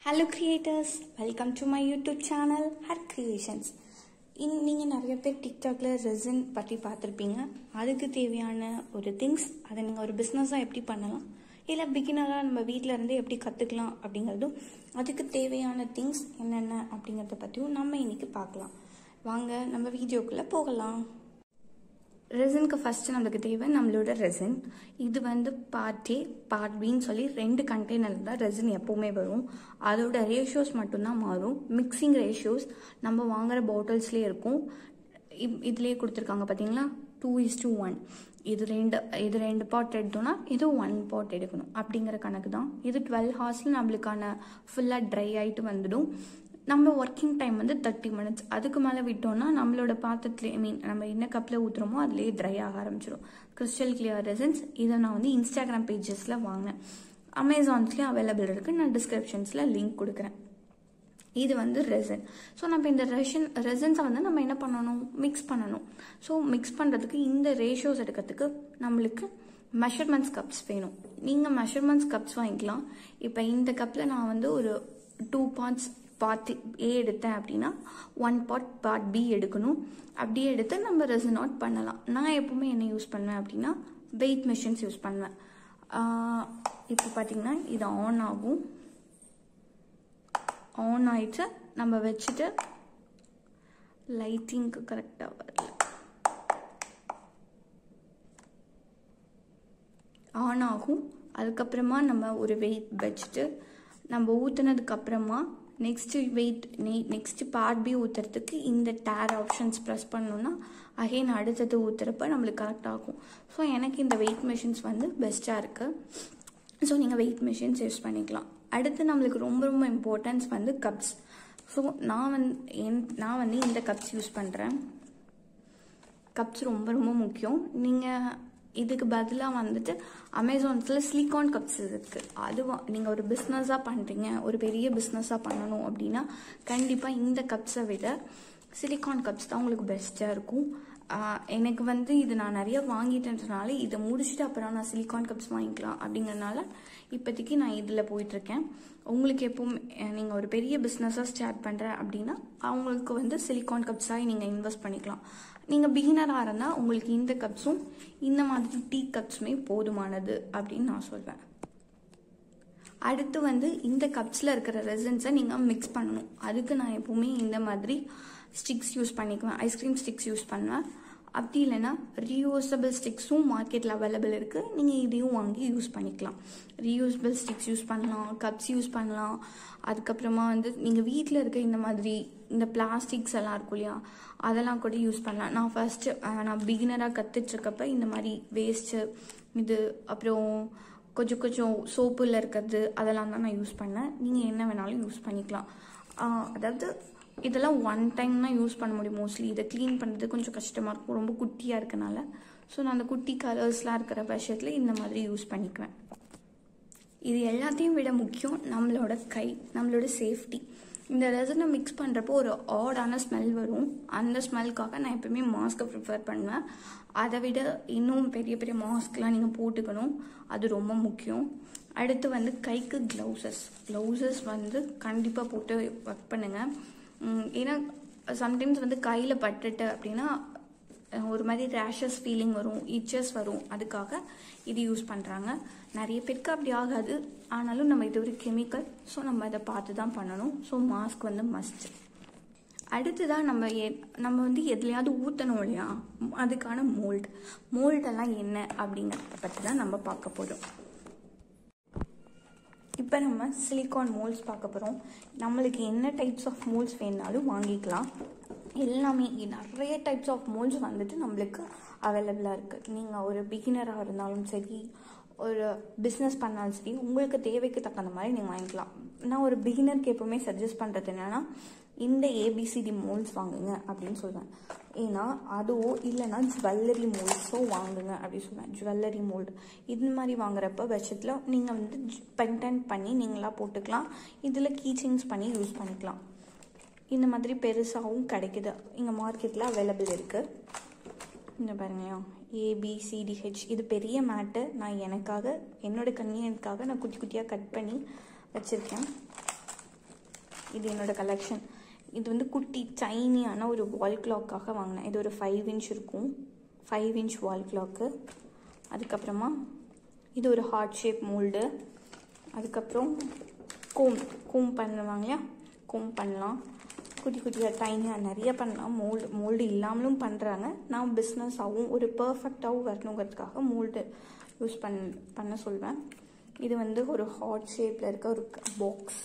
hello creators welcome to my YouTube channel her creations இன் நீங்கள் நிறைய பேர் டிக்டாக்ல ரெசின் பற்றி பார்த்துருப்பீங்க அதுக்கு தேவையான ஒரு திங்ஸ் அதை நீங்கள் ஒரு பிஸ்னஸாக எப்படி பண்ணலாம் இல்லை பிகினராக நம்ம வீட்டில் இருந்து எப்படி கற்றுக்கலாம் அப்படிங்கிறதும் அதுக்கு தேவையான திங்ஸ் என்னென்ன அப்படிங்கிறத பற்றியும் நம்ம இன்னைக்கு பார்க்கலாம் வாங்க நம்ம வீடியோக்குள்ளே போகலாம் ரெசினுக்கு ஃபஸ்ட்டு நம்மளுக்கு தேவை நம்மளோட ரெசின் இது வந்து பார்ட் ஏ பார்ட் பின்னு சொல்லி ரெண்டு கண்டெய்னர் தான் ரெசின் எப்போவுமே வரும் அதோட ரேஷியோஸ் மட்டும்தான் மாறும் மிக்சிங் ரேஷியோஸ் நம்ம வாங்குற பாட்டில்ஸ்லேயே இருக்கும் இப்- இதுலயே கொடுத்துருக்காங்க பார்த்தீங்களா டூ இஸ் டூ ஒன் இது ரெண்டு இது ரெண்டு பாட் எடுத்தோம்னா இது ஒன் பாட் எடுக்கணும் அப்படிங்கிற கணக்கு தான் இது டுவெல் ஹார்ஸில் நம்மளுக்கான ஃபுல்லாக ட்ரை ஆகிட்டு வந்துடும் நம்ம ஒர்க்கிங் டைம் வந்து தேர்ட்டி மினிட்ஸ் அதுக்கு மேலே விட்டோம்னா நம்மளோட பாத்திரத்துல ஐ மீன் நம்ம என்ன கப்பில் ஊற்றுறோமோ அதுலேயே ட்ரை ஆக ஆரம்பிச்சிடும் கிறிஸ்டல் கிளியர் ரெசன்ஸ் இதை நான் வந்து இன்ஸ்டாகிராம் பேஜஸில் வாங்கினேன் அமேசான்ஸ்லேயும் அவைலபிள் இருக்குது நான் டிஸ்கிரிப்ஷன்ஸில் லிங்க் கொடுக்குறேன் இது வந்து ரெசன் ஸோ நம்ம இந்த ரெஷன் ரெசன்ஸை வந்து நம்ம என்ன பண்ணணும் மிக்ஸ் பண்ணணும் ஸோ மிக்ஸ் பண்ணுறதுக்கு இந்த ரேஷியோஸ் எடுக்கிறதுக்கு நம்மளுக்கு மெஷர்மெண்ட்ஸ் கப்ஸ் வேணும் நீங்கள் மெஷர்மெண்ட்ஸ் கப்ஸ் வாங்கிக்கலாம் இப்போ இந்த கப்பில் நான் வந்து ஒரு டூ பார்ட்ஸ் பார்ட் ஏ எடுத்தேன் அப்படின்னா ஒன் பார்ட் பார்ட் பி எடுக்கணும் அப்படியே எடுத்து நம்ம ரெசன் அவுட் பண்ணலாம் நான் எப்பவுமே என்ன யூஸ் பண்ணுவேன் அப்படின்னா வெயிட் மிஷின்ஸ் யூஸ் பண்ணுவேன் இப்போ பார்த்தீங்கன்னா இது ஆன் ஆகும் ஆன் ஆயிடுச்சு நம்ம வச்சுட்டு லைட்டிங்க்கு கரெக்டாக வரல ஆன் ஆகும் அதுக்கப்புறமா நம்ம ஒரு வெயிட் வச்சுட்டு நம்ம ஊற்றுனதுக்கு அப்புறமா next wait next part B ஊற்றுறதுக்கு இந்த டேர் ஆப்ஷன்ஸ் ப்ரெஸ் பண்ணோம்னா அகைன் அடுத்தது ஊற்றுறப்ப நம்மளுக்கு கரெக்ட் ஆகும் ஸோ எனக்கு இந்த வெயிட் மிஷின்ஸ் வந்து பெஸ்ட்டாக இருக்குது ஸோ நீங்கள் வெயிட் மிஷின்ஸ் யூஸ் பண்ணிக்கலாம் அடுத்து நம்மளுக்கு ரொம்ப ரொம்ப இம்பார்ட்டன்ஸ் வந்து கப்ஸ் ஸோ நான் வந்து என் நான் வந்து இந்த கப்ஸ் யூஸ் பண்ணுறேன் கப்ஸ் ரொம்ப ரொம்ப முக்கியம் நீங்கள் இதுக்கு பதிலாக வந்துட்டு அமேசான்ஸில் சிலிகான் கப்ஸ் இருக்குது அது நீங்கள் ஒரு பிஸ்னஸாக பண்ணுறீங்க ஒரு பெரிய பிஸ்னஸாக பண்ணணும் அப்படின்னா கண்டிப்பாக இந்த கப்ஸை விட சிலிகான் கப்ஸ் தான் உங்களுக்கு பெஸ்ட்டாக இருக்கும் ஆஹ் எனக்கு வந்து இது நான் நிறைய வாங்கிட்டேன்றனால இதை முடிச்சுட்டு அப்புறம் நான் சிலிகான் கப்ஸ் வாங்கிக்கலாம் அப்படிங்கறனால இப்போதைக்கு நான் இதில் போயிட்டுருக்கேன் உங்களுக்கு எப்பவும் நீங்கள் ஒரு பெரிய பிஸ்னஸாக ஸ்டார்ட் பண்ணுறேன் அப்படின்னா அவங்களுக்கு வந்து சிலிகான் கப்ஸாக நீங்கள் இன்வெஸ்ட் பண்ணிக்கலாம் நீங்கள் பிகினராக இருந்தால் உங்களுக்கு இந்த கப்ஸும் இந்த மாதிரி டீ கப்ஸுமே போதுமானது அப்படின்னு நான் சொல்வேன் அடுத்து வந்து இந்த கப்ஸில் இருக்கிற ரெசன்ஸை நீங்கள் மிக்ஸ் பண்ணணும் அதுக்கு நான் எப்பவுமே இந்த மாதிரி ஸ்டிக்ஸ் யூஸ் பண்ணிக்குவேன் ஐஸ்கிரீம் ஸ்டிக்ஸ் யூஸ் பண்ணுவேன் அப்படி இல்லைன்னா ரீயூசபிள் ஸ்டிக்ஸும் மார்க்கெட்டில் அவைலபிள் இருக்குது நீங்கள் இதையும் வாங்கி யூஸ் பண்ணிக்கலாம் ரீயூசபிள் ஸ்டிக்ஸ் யூஸ் பண்ணலாம் கப்ஸ் யூஸ் பண்ணலாம் அதுக்கப்புறமா வந்து நீங்கள் வீட்டில் இருக்க இந்த மாதிரி இந்த பிளாஸ்டிக்ஸ் எல்லாம் இருக்கும் இல்லையா அதெல்லாம் கூட யூஸ் பண்ணலாம் நான் ஃபர்ஸ்ட்டு நான் பிகினராக கற்றுட்ருக்கப்ப இந்த மாதிரி வேஸ்ட்டு இது அப்புறம் கொஞ்சம் கொஞ்சம் சோப்புல இருக்கிறது அதெல்லாம் தான் நான் யூஸ் பண்ணேன் நீங்கள் என்ன வேணாலும் யூஸ் பண்ணிக்கலாம் ஆஹ் அதாவது இதெல்லாம் ஒன் டைம் தான் யூஸ் பண்ண முடியும் மோஸ்ட்லி இதை க்ளீன் பண்ணுறது கொஞ்சம் கஷ்டமாக இருக்கும் ரொம்ப குட்டியாக இருக்கனால ஸோ நான் அந்த குட்டி கலர்ஸ்லாம் இருக்கிற பட்சத்தில் இந்த மாதிரி யூஸ் பண்ணிக்குவேன் இது எல்லாத்தையும் விட முக்கியம் நம்மளோட கை நம்மளோட சேஃப்டி இந்த ரெசனை மிக்ஸ் பண்ணுறப்போ ஒரு ஆடான ஸ்மெல் வரும் அந்த ஸ்மெல்க்காக நான் எப்பவுமே மாஸ்க்கை ப்ரிஃபர் பண்ணுவேன் அதை விட இன்னும் பெரிய பெரிய மாஸ்க்லாம் நீங்கள் போட்டுக்கணும் அது ரொம்ப முக்கியம் அடுத்து வந்து கைக்கு க்ளவுசஸ் க்ளவுசஸ் வந்து கண்டிப்பாக போட்டு ஒர்க் பண்ணுங்கள் உம், ஏன்னா சம்டைம்ஸ் வந்து கையில் பட்டுட்டு அப்படின்னா அஹ் ஒரு மாதிரி ரேஷஸ் ஃபீலிங் வரும் இச்சஸ் வரும் அதுக்காக இது யூஸ் பண்ணுறாங்க நிறைய பேருக்கு அப்படி ஆகாது ஆனாலும் நம்ம இது ஒரு கெமிக்கல் ஸோ நம்ம அதை பார்த்து தான் பண்ணணும் ஸோ மாஸ்க் வந்து மஸ்ட் அடுத்ததான் நம்ம எ நம்ம வந்து எதுலையாவது ஊற்றணும் இல்லையா அதுக்கான மோல்ட் மோல்டெல்லாம் என்ன அப்படிங்கிறத பற்றி தான் நம்ம பார்க்க போகிறோம் இப்போ நம்ம சிலிகான் மோல்ஸ் பார்க்க போகிறோம் நம்மளுக்கு என்ன டைப்ஸ் ஆஃப் மோல்ஸ் வேணுனாலும் வாங்கிக்கலாம் எல்லாமே நிறைய டைப்ஸ் ஆஃப் மோல்ஸ் வந்துட்டு நம்மளுக்கு அவைலபிளாக இருக்குது நீங்கள் ஒரு பிகினராக இருந்தாலும் சரி ஒரு பிஸ்னஸ் பண்ணாலும் சரி உங்களுக்கு தேவைக்கு தகுந்த மாதிரி நீங்கள் வாங்கிக்கலாம் நான் ஒரு பிகினருக்கு எப்பவுமே சஜஸ்ட் பண்ணுறது என்னென்னா இந்த ஏபிசிடி மோல்ஸ் வாங்குங்க அப்படின்னு சொல்லுவேன் ஏன்னா அதுவோ இல்லைன்னா ஜுவல்லரி மோல்ஸோ வாங்குங்க அப்படின்னு சொல்லுவேன் ஜுவல்லரி மோல்டு இந்த மாதிரி வாங்குறப்ப பட்சத்தில் நீங்கள் வந்து பென்டன் பண்ணி நீங்களாக போட்டுக்கலாம் இதில் கீச்சிங்ஸ் பண்ணி யூஸ் பண்ணிக்கலாம் இந்த மாதிரி பெருசாகவும் கிடைக்குது இங்கே மார்க்கெட்டில் அவைலபிள் இருக்குது இந்த பாருங்கயா ஏபிசிடிஹெச் இது பெரிய மேட்டு நான் எனக்காக என்னோட கன்வீனியன்ட்காக நான் குட்டி குட்டியாக கட் பண்ணி வச்சுருக்கேன் இது என்னோட கலெக்ஷன் இது வந்து குட்டி டைனியான ஒரு வால் கிளாக்காக வாங்கினேன் இது ஒரு ஃபைவ் இன்ச் இருக்கும் ஃபைவ் இன்ச் வால் கிளாக்கு அதுக்கப்புறமா இது ஒரு ஹார்ட் ஷேப் மோல்டு அதுக்கப்புறம் கோம் கோம் பண்ணுவாங்க இல்லையா கோம் பண்ணலாம் குட்டி குட்டியாக டைனியாக நிறைய பண்ணலாம் மோல்டு மோல்டு இல்லாமலும் பண்ணுறாங்க நான் பிஸ்னஸாகவும் ஒரு பர்ஃபெக்டாகவும் வரணுங்கிறதுக்காக மோல்டு யூஸ் பண் பண்ண சொல்வேன் இது வந்து ஒரு ஹார்ட் ஷேப்பில் இருக்க ஒரு பாக்ஸ்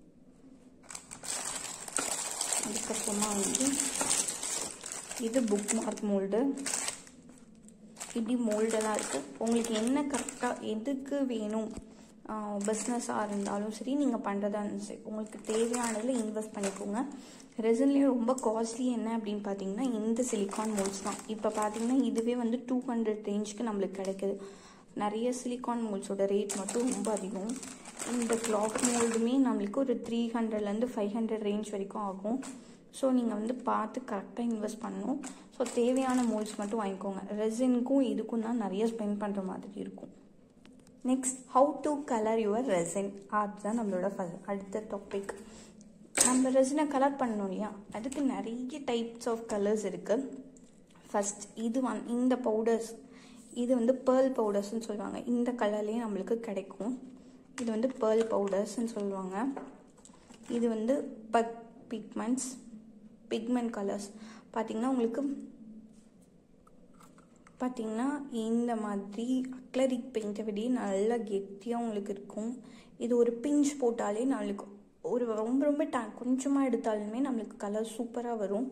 அதுக்கப்புறமா வந்து இது புக் மார்க் மோல்டு இப்படி மோல்டெல்லாம் இருக்குது உங்களுக்கு என்ன கரெக்டாக எதுக்கு வேணும் பிஸ்னஸாக இருந்தாலும் சரி நீங்கள் பண்ணுறதா இருந்தாலும் சரி உங்களுக்கு தேவையானதில் இன்வெஸ்ட் பண்ணிக்கோங்க ரெசன்லேயும் ரொம்ப காஸ்ட்லி என்ன அப்படின்னு பார்த்தீங்கன்னா இந்த சிலிக்கான் மோல்ஸ் தான் இப்போ பார்த்தீங்கன்னா இதுவே வந்து டூ ஹண்ட்ரட் ரேஞ்சுக்கு நம்மளுக்கு கிடைக்குது நிறைய சிலிக்கான் மோல்ஸோட ரேட் மட்டும் ரொம்ப அதிகம் இந்த கிளாக் மோல்டுமே நம்மளுக்கு ஒரு த்ரீ ஹண்ட்ரட்லேருந்து ஃபைவ் ஹண்ட்ரட் ரேஞ்ச் வரைக்கும் ஆகும் ஸோ நீங்கள் வந்து பார்த்து கரெக்டாக இன்வெஸ்ட் பண்ணணும் ஸோ தேவையான மோல்ஸ் மட்டும் வாங்கிக்கோங்க ரெசினுக்கும் இதுக்கும் தான் நிறைய ஸ்பெண்ட் பண்ணுற மாதிரி இருக்கும் next how to colour your resin அதுதான் நம்மளோட அடுத்த டாபிக் நம்ம ரெசினை கலர் பண்ணணும் இல்லையா அதுக்கு நிறைய டைப்ஸ் ஆஃப் கலர்ஸ் இருக்குது ஃபஸ்ட் இது வந் இந்த பவுடர்ஸ் இது வந்து பேர்ல் பவுடர்ஸ்னு சொல்லுவாங்க இந்த கலர்லேயே நம்மளுக்கு கிடைக்கும் இது வந்து பேர்ல் பவுடர்ஸ்னு சொல்லுவாங்க இது வந்து பக் பிக்மெண்ட்ஸ் பிக்மெண்ட் கலர்ஸ் பார்த்திங்கன்னா உங்களுக்கு பார்த்திங்கன்னா இந்த மாதிரி அக்லரிக் பெயிண்ட்டை விட நல்லா கெட்டியாக உங்களுக்கு இருக்கும் இது ஒரு பிஞ்ச் போட்டாலே நம்மளுக்கு ஒரு ரொம்ப ரொம்ப டா கொஞ்சமாக எடுத்தாலுமே நம்மளுக்கு கலர் சூப்பராக வரும்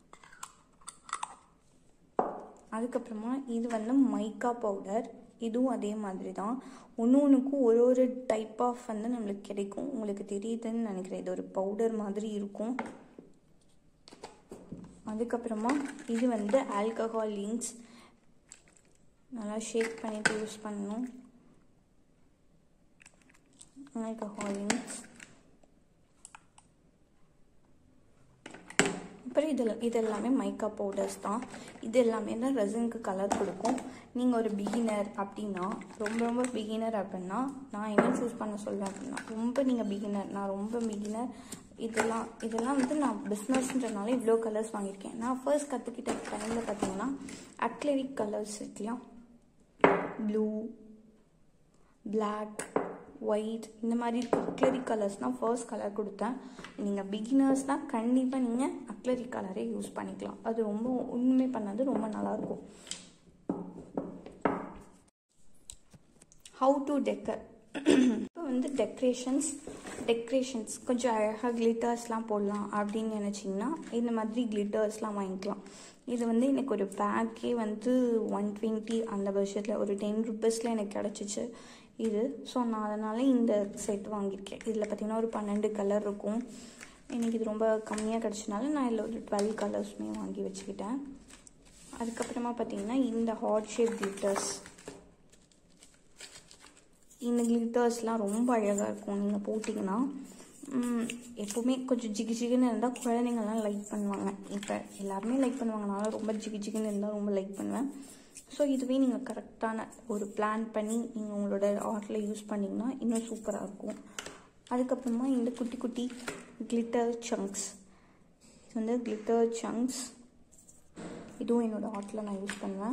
அதுக்கப்புறமா இது வந்து மைக்கா பவுடர் இதுவும் அதே மாதிரி தான் ஒன்று ஒன்றுக்கும் ஒரு ஒரு டைப் ஆஃப் வந்து நம்மளுக்கு கிடைக்கும் உங்களுக்கு தெரியுதுன்னு நினைக்கிறேன் இது ஒரு பவுடர் மாதிரி இருக்கும் அதுக்கப்புறமா இது வந்து ஆல்கஹால் லிங்க்ஸ் நல்லா ஷேக் பண்ணிட்டு யூஸ் பண்ணணும் ஆல்கஹால் லிங்க்ஸ் அப்புறம் இதில் இது எல்லாமே மைக்கா பவுடர்ஸ் தான் இது எல்லாமே தான் ரெசனுக்கு கலர் கொடுக்கும் நீங்கள் ஒரு பிகினர் அப்படின்னா ரொம்ப ரொம்ப பிகினர் அப்படின்னா நான் என்ன சூஸ் பண்ண சொல்வேன் அப்படின்னா ரொம்ப நீங்கள் பிகினர் நான் ரொம்ப பிகினர் இதெல்லாம் இதெல்லாம் வந்து நான் பிஸ்னஸ்ன்றனால இவ்வளோ கலர்ஸ் வாங்கியிருக்கேன் நான் ஃபர்ஸ்ட் கற்றுக்கிட்ட டைமில் பார்த்தீங்கன்னா அக்லரிக் கலர்ஸ் இருக்குல்லையா ப்ளூ பிளாக் ஒயிட் இந்த மாதிரி அக்லரிக் கலர்ஸ்னால் ஃபர்ஸ்ட் கலர் கொடுத்தேன் நீங்கள் பிகினர்ஸ்னால் கண்டிப்பாக நீங்கள் அக்லரிக் கலரே யூஸ் பண்ணிக்கலாம் அது ரொம்ப உண்மை பண்ணது ரொம்ப நல்லாயிருக்கும் ஹவு டு டெக்கர் இப்போ வந்து டெக்கரேஷன்ஸ் டெக்கரேஷன்ஸ் கொஞ்சம் அழகாக கிளிட்டர்ஸ்லாம் போடலாம் அப்படின்னு நினச்சிங்கன்னா இந்த மாதிரி கிளிட்டர்ஸ்லாம் வாங்கிக்கலாம் இது வந்து எனக்கு ஒரு பேக்கே வந்து ஒன் டுவெண்ட்டி அந்த வருஷத்தில் ஒரு டென் ருபீஸில் எனக்கு கிடச்சிச்சு இது ஸோ நான் அதனால் இந்த செட் வாங்கியிருக்கேன் இதில் பார்த்திங்கன்னா ஒரு பன்னெண்டு கலர் இருக்கும் எனக்கு இது ரொம்ப கம்மியாக கிடச்சனால நான் இதில் ஒரு டுவெல் கலர்ஸுமே வாங்கி வச்சுக்கிட்டேன் அதுக்கப்புறமா பார்த்திங்கன்னா இந்த ஹாட் ஷேப் கிளிட்டர்ஸ் இந்த கிளிட்டர்ஸ்லாம் ரொம்ப அழகாக இருக்கும் நீங்கள் போட்டிங்கன்னா எப்போவுமே கொஞ்சம் ஜிகு ஜிகுன்னு இருந்தால் குழந்தைங்கள்லாம் லைக் பண்ணுவாங்க இப்போ எல்லாருமே லைக் பண்ணுவாங்க நான் ரொம்ப ஜிகு ஜிகுன்னு இருந்தால் ரொம்ப லைக் பண்ணுவேன் ஸோ இதுவே நீங்கள் கரெக்டான ஒரு பிளான் பண்ணி நீங்கள் உங்களோட ஆர்ட்டில் யூஸ் பண்ணிங்கன்னா இன்னும் சூப்பராக இருக்கும் அதுக்கப்புறமா இந்த குட்டி குட்டி கிளிட்டர் சங்க்ஸ் இது வந்து கிளிட்டர் சங்க்ஸ் இதுவும் என்னோடய ஆர்ட்டில் நான் யூஸ் பண்ணுவேன்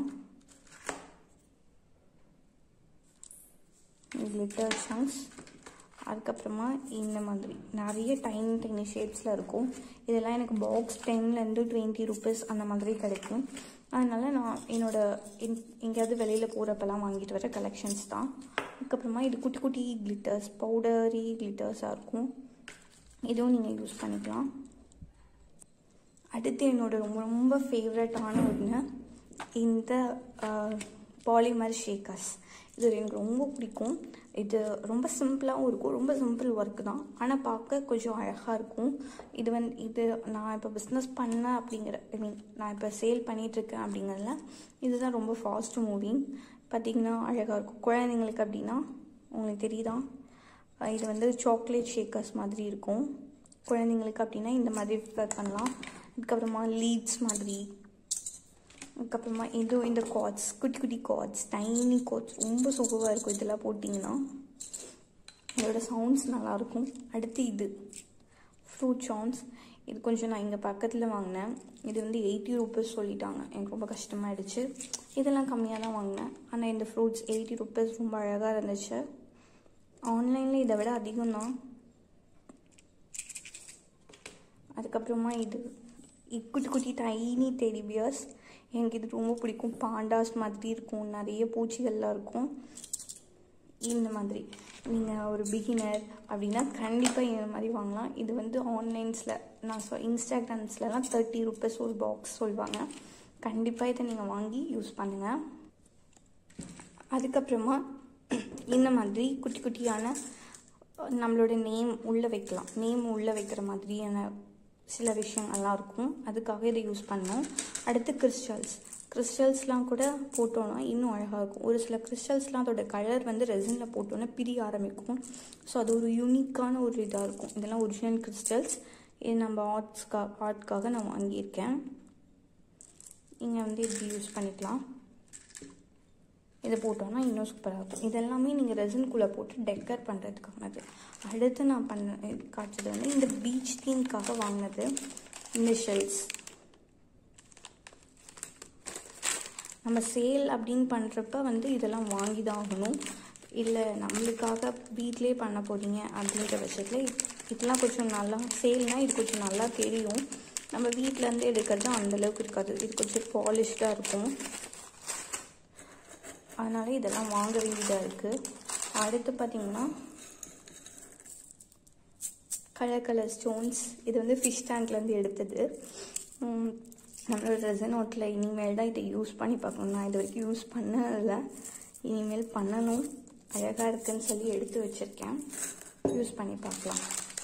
கிளிட்டர் சங்க்ஸ் அதுக்கப்புறமா இந்த மாதிரி நிறைய டைனி டைனி ஷேப்ஸில் இருக்கும் இதெல்லாம் எனக்கு பாக்ஸ் டென்லேருந்து டுவெண்ட்டி ருபீஸ் அந்த மாதிரி கிடைக்கும் அதனால் நான் என்னோட எங்கேயாவது வெளியில் போகிறப்பெல்லாம் வாங்கிட்டு வர கலெக்ஷன்ஸ் தான் அதுக்கப்புறமா இது குட்டி குட்டி கிளிட்டர்ஸ் பவுடரி கிளிட்டர்ஸாக இருக்கும் இதுவும் நீங்கள் யூஸ் பண்ணிக்கலாம் அடுத்து என்னோட ரொம்ப ரொம்ப ஃபேவரட்டான ஒன்று இந்த பாலிமர் ஷேக்கர்ஸ் இது எனக்கு ரொம்ப பிடிக்கும் இது ரொம்ப சிம்பிளாகவும் இருக்கும் ரொம்ப சிம்பிள் ஒர்க் தான் ஆனால் பார்க்க கொஞ்சம் அழகாக இருக்கும் இது வந்து இது நான் இப்போ பிஸ்னஸ் பண்ணேன் அப்படிங்கிற ஐ மீன் நான் இப்போ சேல் பண்ணிகிட்ருக்கேன் அப்படிங்கிறதுல இதுதான் ரொம்ப ஃபாஸ்ட் மூவிங் பார்த்திங்கன்னா அழகாக இருக்கும் குழந்தைங்களுக்கு அப்படின்னா உங்களுக்கு தெரியுதா இது வந்து சாக்லேட் ஷேக்கர்ஸ் மாதிரி இருக்கும் குழந்தைங்களுக்கு அப்படின்னா இந்த மாதிரி ப்ரிப்பேர் பண்ணலாம் அதுக்கப்புறமா லீட்ஸ் மாதிரி அதுக்கப்புறமா இது இந்த கார்ட்ஸ் குட்டி குட்டி கார்ட்ஸ் டைனி கார்ட்ஸ் ரொம்ப சூப்பராக இருக்கும் இதெல்லாம் போட்டிங்கன்னா இதோட சவுண்ட்ஸ் நல்லாயிருக்கும் அடுத்து இது ஃப்ரூட் சான்ஸ் இது கொஞ்சம் நான் இங்கே பக்கத்தில் வாங்கினேன் இது வந்து எயிட்டி ருபீஸ் சொல்லிட்டாங்க எனக்கு ரொம்ப கஷ்டமாயிடுச்சு இதெல்லாம் கம்மியாக தான் வாங்கினேன் ஆனால் இந்த ஃப்ரூட்ஸ் எயிட்டி ருபீஸ் ரொம்ப அழகாக இருந்துச்சு ஆன்லைனில் இதை விட அதிகம் தான் அதுக்கப்புறமா இது இ- குட்டி குட்டி டைனி டெடி பியர்ஸ் எனக்கு இது ரொம்ப பிடிக்கும் பாண்டாஸ் மாதிரி இருக்கும் நிறைய பூச்சிகள்லாம் இருக்கும் இந்த மாதிரி நீங்கள் ஒரு பிகினர் அப்படின்னா கண்டிப்பாக இந்த மாதிரி வாங்கலாம் இது வந்து ஆன்லைன்ஸில் நான் சொ இன்ஸ்டாகிராம்ஸ்லலாம் தேர்ட்டி ருபீஸ் ஒரு பாக்ஸ் சொல்லுவாங்க கண்டிப்பாக இதை நீங்கள் வாங்கி யூஸ் பண்ணுங்கள் அதுக்கப்புறமா இந்த மாதிரி குட்டி குட்டியான நம்மளோட நேம் உள்ளே வைக்கலாம் நேம் உள்ளே வைக்கிற மாதிரியான சில விஷயங்கள்லாம் இருக்கும் அதுக்காக இதை யூஸ் பண்ணோம் அடுத்து கிறிஸ்டல்ஸ் கிறிஸ்டல்ஸ்லாம் கூட போட்டோன்னா இன்னும் அழகாக இருக்கும் ஒரு சில கிறிஸ்டல்ஸ்லாம் அதோட கலர் வந்து ரெசினில் போட்டோன்னா பிரிய ஆரம்பிக்கும் ஸோ அது ஒரு யூனிக்கான ஒரு இதாக இருக்கும் இதெல்லாம் ஒரிஜினல் கிறிஸ்டல்ஸ் இது நம்ம ஆர்ட்ஸ்க்கா ஆர்ட்காக நான் வாங்கியிருக்கேன் நீங்கள் வந்து இப்படி யூஸ் பண்ணிக்கலாம் இதை போட்டோன்னா இன்னும் சூப்பராக இருக்கும் இதெல்லாமே நீங்கள் ரெசின்குள்ளே போட்டு டெக்கர் பண்ணுறதுக்கானது அடுத்து நான் பண்ண காய்ச்சது வந்து இந்த பீச் தீம்க்காக வாங்கினது இந்த ஷெல்ஸ் நம்ம சேல் அப்படின்னு பண்ணுறப்ப வந்து இதெல்லாம் வாங்கி தான் ஆகணும் இல்லை நம்மளுக்காக வீட்டிலே பண்ண போகிறீங்க அப்படின்ற பட்சத்தில் இது- இதெல்லாம் கொஞ்சம் நல்லா சேல்னால் இது கொஞ்சம் நல்லா தெரியும் நம்ம வீட்டிலேருந்து எடுக்கிறது அந்தளவுக்கு இருக்காது இது கொஞ்சம் பாலிஷ்டாக இருக்கும் அதனால இதெல்லாம் வாங்க வேண்டியதாக இருக்குது அடுத்து பார்த்தீங்கன்னா கலர் கலர் ஸ்டோன்ஸ் இது வந்து ஃபிஷ் டேங்க்லேருந்து எடுத்தது உம், நம்மளோட ரெசனோட்டில் இனிமேல் தான் இதை யூஸ் பண்ணி பார்க்கணும் நான் இது வரைக்கும் யூஸ் பண்ணதில்ல இனிமேல் பண்ணணும் அழகாக இருக்குன்னு சொல்லி எடுத்து வச்சுருக்கேன் யூஸ் பண்ணி பார்க்கலாம்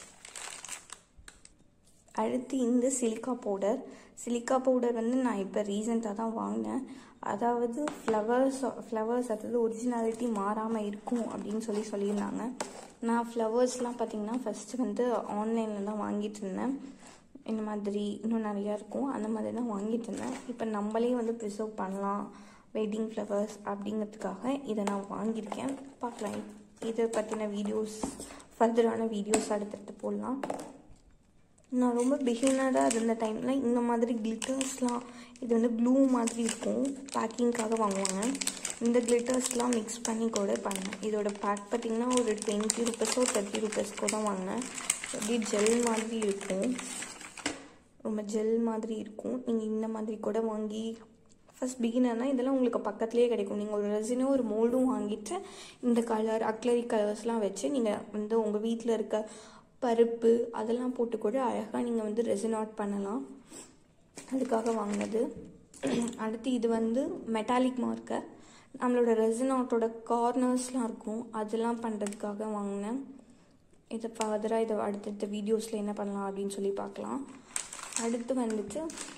அடுத்து இந்த சிலிக்கா பவுடர் சிலிக்கா பவுடர் வந்து நான் இப்போ ரீசெண்டாக தான் வாங்கினேன் அதாவது ஃப்ளவர்ஸ் ஃப்ளவர்ஸ் அதாவது ஒரிஜினாலிட்டி மாறாமல் இருக்கும் அப்படின்னு சொல்லி சொல்லியிருந்தாங்க நான் ஃப்ளவர்ஸ்லாம் பார்த்தீங்கன்னா ஃபஸ்ட்டு வந்து ஆன்லைனில் தான் வாங்கிட்டு இருந்தேன் இந்த மாதிரி இன்னும் நிறையா இருக்கும் அந்த மாதிரி தான் வாங்கிட்டு இருந்தேன் இப்போ நம்மளே வந்து ப்ரிசர்வ் பண்ணலாம் வெட்டிங் ஃப்ளவர்ஸ் அப்படிங்கிறதுக்காக இதை நான் வாங்கியிருக்கேன் பார்க்கலாம் இதை பற்றின வீடியோஸ் ஃபர்தரான வீடியோஸ் அடுத்தடுத்து போடலாம் நான் ரொம்ப பிகினராக இருந்த டைமில் இந்த மாதிரி கிளிட்டர்ஸ்லாம் இது வந்து க்ளூ மாதிரி இருக்கும் பேக்கிங்க்காக வாங்குவாங்க இந்த கிளிட்டர்ஸ்லாம் மிக்ஸ் பண்ணி கூட பண்ணேன் இதோட பேக் பார்த்திங்கன்னா ஒரு டுவெண்ட்டி ருபீஸோ தேர்ட்டி ருபீஸ்க்கோ தான் வாங்கினேன் அப்படியே ஜெல் மாதிரி இருக்கும் ரொம்ப ஜெல் மாதிரி இருக்கும் நீங்கள் இந்த மாதிரி கூட வாங்கி ஃபஸ்ட் பிகினர்னால் இதெல்லாம் உங்களுக்கு பக்கத்துலேயே கிடைக்கும் நீங்கள் ஒரு ரெசினும் ஒரு மோல்டும் வாங்கிட்டு இந்த கலர் அக்லரி கலர்ஸ்லாம் வச்சு நீங்கள் வந்து உங்கள் வீட்டில் இருக்க பருப்பு அதெல்லாம் போட்டு கூட அழகாக நீங்கள் வந்து ரெசின் ஆர்ட் பண்ணலாம் அதுக்காக வாங்கினது அடுத்து இது வந்து மெட்டாலிக் மார்க்கர் நம்மளோட ரெசின் ஆர்ட்டோட கார்னர்ஸ்லாம் இருக்கும் அதெல்லாம் பண்ணுறதுக்காக வாங்கினேன் இதை ஃபர்தராக இதை அடுத்தடுத்த வீடியோஸில் என்ன பண்ணலாம் அப்படின்னு சொல்லி பார்க்கலாம் அடுத்து வந்துட்டு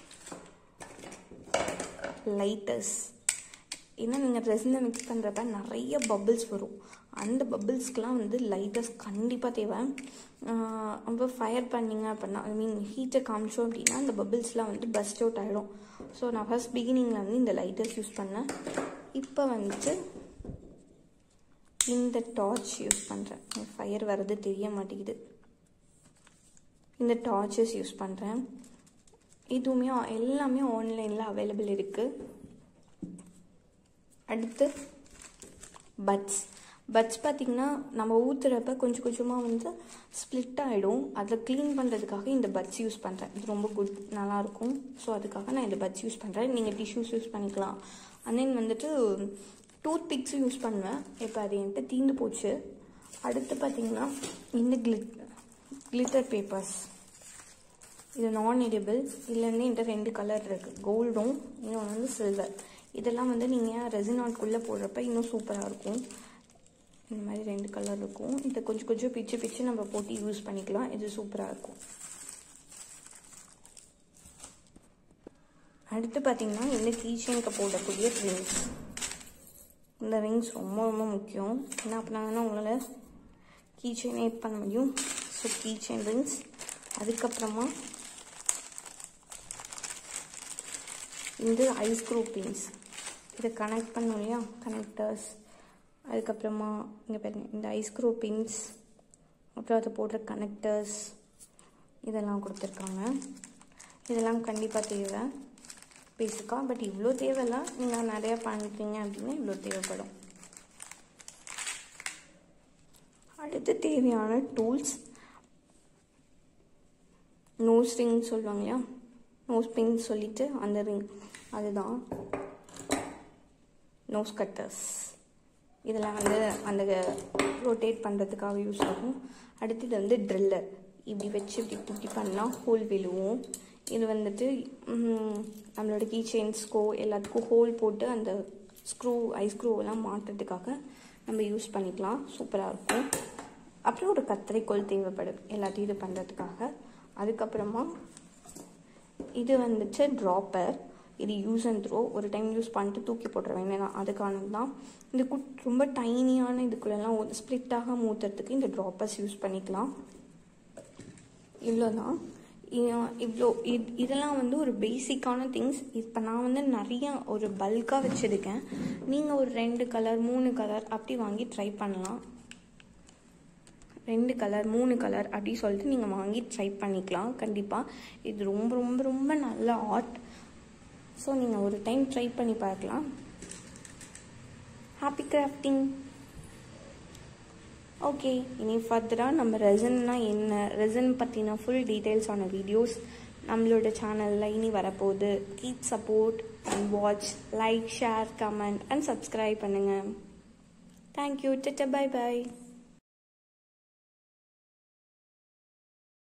லைட்டர்ஸ் ஏன்னா நீங்கள் ரெசினை மிக்ஸ் பண்ணுறப்ப நிறைய பபிள்ஸ் வரும் அந்த பபிள்ஸ்க்கெலாம் வந்து லைட்டர்ஸ் கண்டிப்பாக தேவை ஆஹ் ரொம்ப ஃபயர் பண்ணிங்க அப்படின்னா ஐ மீன் ஹீட்டை காமிச்சோம் அப்படின்னா அந்த பபிள்ஸ்லாம் வந்து பஸ்ட் அவுட் ஆகிடும் ஸோ நான் ஃபஸ்ட் பிகினிங்கில் வந்து இந்த லைட்டர்ஸ் யூஸ் பண்ணேன் இப்போ வந்துட்டு இந்த டார்ச் யூஸ் பண்ணுறேன் ஃபயர் வர்றது தெரிய மாட்டேங்குது இந்த டார்ச்சஸ் யூஸ் பண்ணுறேன் இதுவுமே ஆ- எல்லாமே ஆன்லைனில் அவைலபிள் இருக்குது அடுத்து பட்ஸ் பட்ஸ் பார்த்திங்கன்னா நம்ம ஊற்றுறப்ப கொஞ்சம் கொஞ்சமாக வந்து ஸ்ப்ளிட் ஆகிடும் அதை க்ளீன் பண்ணுறதுக்காக இந்த பட்ஸ் யூஸ் பண்ணுறேன் இது ரொம்ப குட் நல்லாயிருக்கும் ஸோ அதுக்காக நான் இந்த பட்ஸ் யூஸ் பண்ணுறேன் நீங்கள் டிஷ்யூஸ் யூஸ் பண்ணிக்கலாம் அண்ட் தென் வந்துட்டு டூத் பிக்ஸும் யூஸ் பண்ணுவேன் இப்போ அது என்கிட்ட தீந்து போச்சு அடுத்து பார்த்திங்கன்னா இந்த கிளிட் கிளிட்டர் பேப்பர்ஸ் இது நான் எடிபிள் இதுலேருந்து என்கிட்ட ரெண்டு கலர் இருக்குது கோல்டும் இன்னொன்று வந்து சில்வர் இதெல்லாம் வந்து நீங்கள் ரெசினாட்குள்ளே போடுறப்ப இன்னும் சூப்பராக இருக்கும் இந்த மாதிரி ரெண்டு கலர் இருக்கும் இதை கொஞ்சம் கொஞ்சம் பிச்சு பிச்சு நம்ம போட்டு யூஸ் பண்ணிக்கலாம் இது சூப்பராக இருக்கும் அடுத்து பார்த்தீங்கன்னா இந்த கீச்சனுக்கு போடக்கூடிய ரிங்ஸ் இந்த ரிங்ஸ் ரொம்ப ரொம்ப முக்கியம் என்ன பண்ணாங்கன்னா உங்களால் கீச்செயின் ஏட் பண்ண முடியும் ஸோ கீச்செயின் ரிங்ஸ் அதுக்கப்புறமா இந்த ஐஸ் க்ரூ பின்ஸ் இதை கனெக்ட் பண்ணோம் இல்லையா கனெக்டர்ஸ் அதுக்கப்புறமா இங்கே பாருங்க இந்த ஐஸ் க்ரூ பின்ஸ் அப்புறம் அதை போடுற கனெக்டர்ஸ் இதெல்லாம் கொடுத்துருக்காங்க இதெல்லாம் கண்டிப்பாக தேவை பேசிக்காக பட் இவ்வளோ தேவையில்ல நீங்கள் நிறையா பண்ணுறீங்க அப்படின்னா இவ்வளோ தேவைப்படும் அடுத்து தேவையான டூல்ஸ் நோஸ் ரிங் சொல்லுவாங்க இல்லையா நோஸ் பின் சொல்லிட்டு அந்த ரிங் அதுதான் நோஸ் கட்டர்ஸ் இதெல்லாம் வந்து அந்த ரொட்டேட் பண்ணுறதுக்காக யூஸ் ஆகும் அடுத்து இது வந்து ட்ரில்லர் இப்படி வச்சு இப்படி இப்படி பண்ணால் ஹோல் விழுவும் இது வந்துட்டு நம்மளோட கீ செயின்ஸ்க்கோ எல்லாத்துக்கும் ஹோல் போட்டு அந்த ஸ்க்ரூ ஐ ஸ்க்ரூவெல்லாம் மாட்டுறதுக்காக நம்ம யூஸ் பண்ணிக்கலாம் சூப்பராக இருக்கும் அப்புறம் ஒரு கத்திரிக்கோள் தேவைப்படும் எல்லாத்தையும் இது பண்ணுறதுக்காக அதுக்கப்புறமா இது வந்துட்டு ட்ராப்பர் இது யூஸ் அண்ட் த்ரோ ஒரு டைம் யூஸ் பண்ணிட்டு தூக்கி போட்டுற வேண்டியதான் அதுக்கானது தான் இந்த குட் ரொம்ப டைனியான இதுக்குள்ளெல்லாம் ஸ்ப்ளிட்டாக மூத்துறதுக்கு இந்த ட்ராப்பர்ஸ் யூஸ் பண்ணிக்கலாம் இவ்வளோதான் இவ்வளோ இது இதெல்லாம் வந்து ஒரு பேசிக்கான திங்ஸ் இப்போ நான் வந்து நிறைய ஒரு பல்காக வச்சுருக்கேன் நீங்கள் ஒரு ரெண்டு கலர் மூணு கலர் அப்படி வாங்கி ட்ரை பண்ணலாம் ரெண்டு கலர் மூணு கலர் அப்படி சொல்லிட்டு நீங்கள் வாங்கி ட்ரை பண்ணிக்கலாம் கண்டிப்பாக இது ரொம்ப ரொம்ப ரொம்ப நல்ல ஆர்ட் ஸோ நீங்கள் ஒரு டைம் ட்ரை பண்ணி பார்க்கலாம் ஹாப்பி கிராஃப்டிங் ஓகே இனி ஃபர்தராக நம்ம ரெசன்னா என்ன ரெசன் பற்றின ஃபுல் டீட்டெயில்ஸ் ஆன வீடியோஸ் நம்மளோட சேனலில் இனி வரப்போகுது keep support and watch like share comment and subscribe பண்ணுங்கள் தேங்க்யூ டட்ட பை பாய்